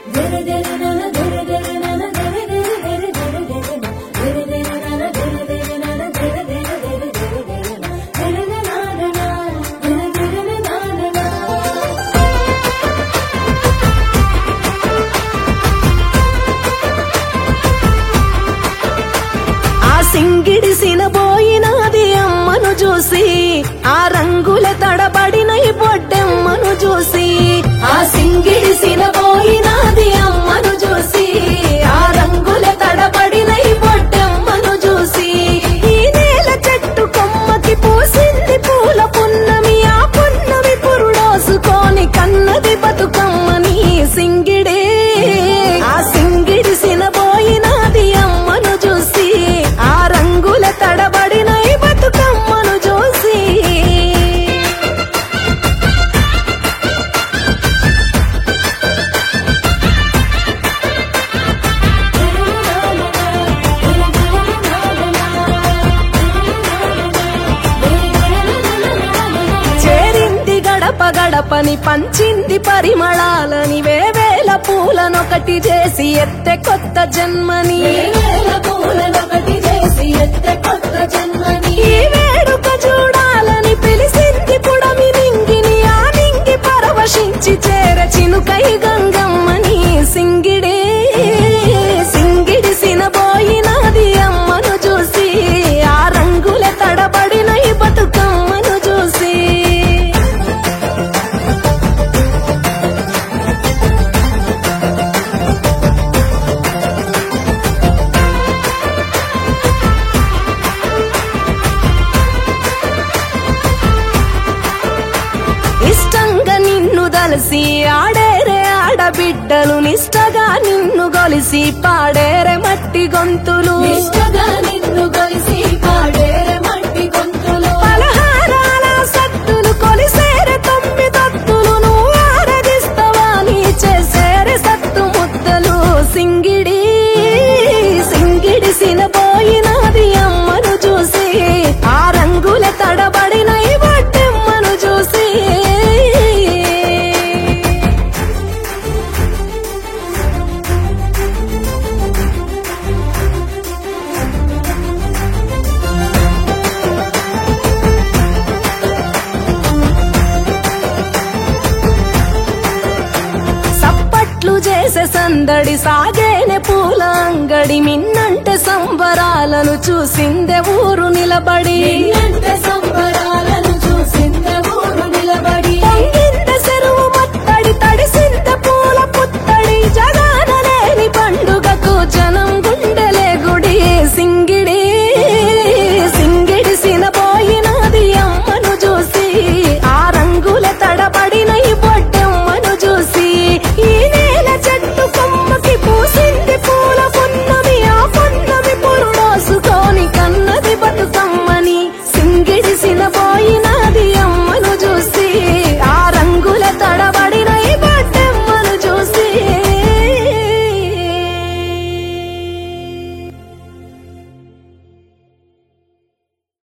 ఆ సింగిడిసిన పోయినది అమ్మను చూసి ఆ రంగుల తడబడిన ఈ బొడ్డెమ్మను చూసి ఆ సింగిడిసిన పోయినది అమ్మను చూసి ఆ రంగుల తడబడిన ఈ బొడ్డెమ్మను చూసి ఈ నేల చెట్టు కొమ్మకి పూసింది పూల పున్నమి ఆ పున్నమి పురుడోసుకొని కన్నది బతుకమ్మని సింగిడే ఆ సింగిడిసిన పోయినది అమ్మను చూసి ఆ రంగుల తడబడిన ఈ బతుకమ్మను చూసి చేరింది గడప గడపని పంచింది పరిమళాలని వేవేల పూలనొకటి చేసి ఎత్తె కొత్త జన్మని పూలనొకటి చేసి ఎత్తె కొత్త జన్మని ఈ వేడుక చూడాలని పిలిసింది పుడమి నింగిని ఆ నింగి పరవశించి చేర చినుకై గంగమ్మని సింగిడే సింగిడి సినబోయినది అమ్మను చూసి ఆ రంగుల తడబడిన ఈ బతుకమ్మను చూసి ఇష్టంగా నిన్ను దలసి ఆడేరే ఆడబిడ్డలు నిష్టగా నిన్ను గొలిసి పాడేరే మట్టి గొంతులు నిష్టగా నిన్ను కలిసి పాడేరే మట్టి గొంతులు పలహారాల సత్తులు కొలిసేరే తొమ్మిదత్తులు నువ్వు ఆరగిస్తావా నీ చేసేరే సత్తు ముద్దలు సింగిడి సింగిడి సినబోయినది అమ్మను చూసి ఆ రంగుల తడబడిన ఈ బొట్టెమ్మను చూసి సప్పట్లు చేసే సందడి సాగేనే పూల అంగడి మిన్నంటే సంబరాలను చూసిందే ఊరు నిలబడి నిన్నంటే సంబరాల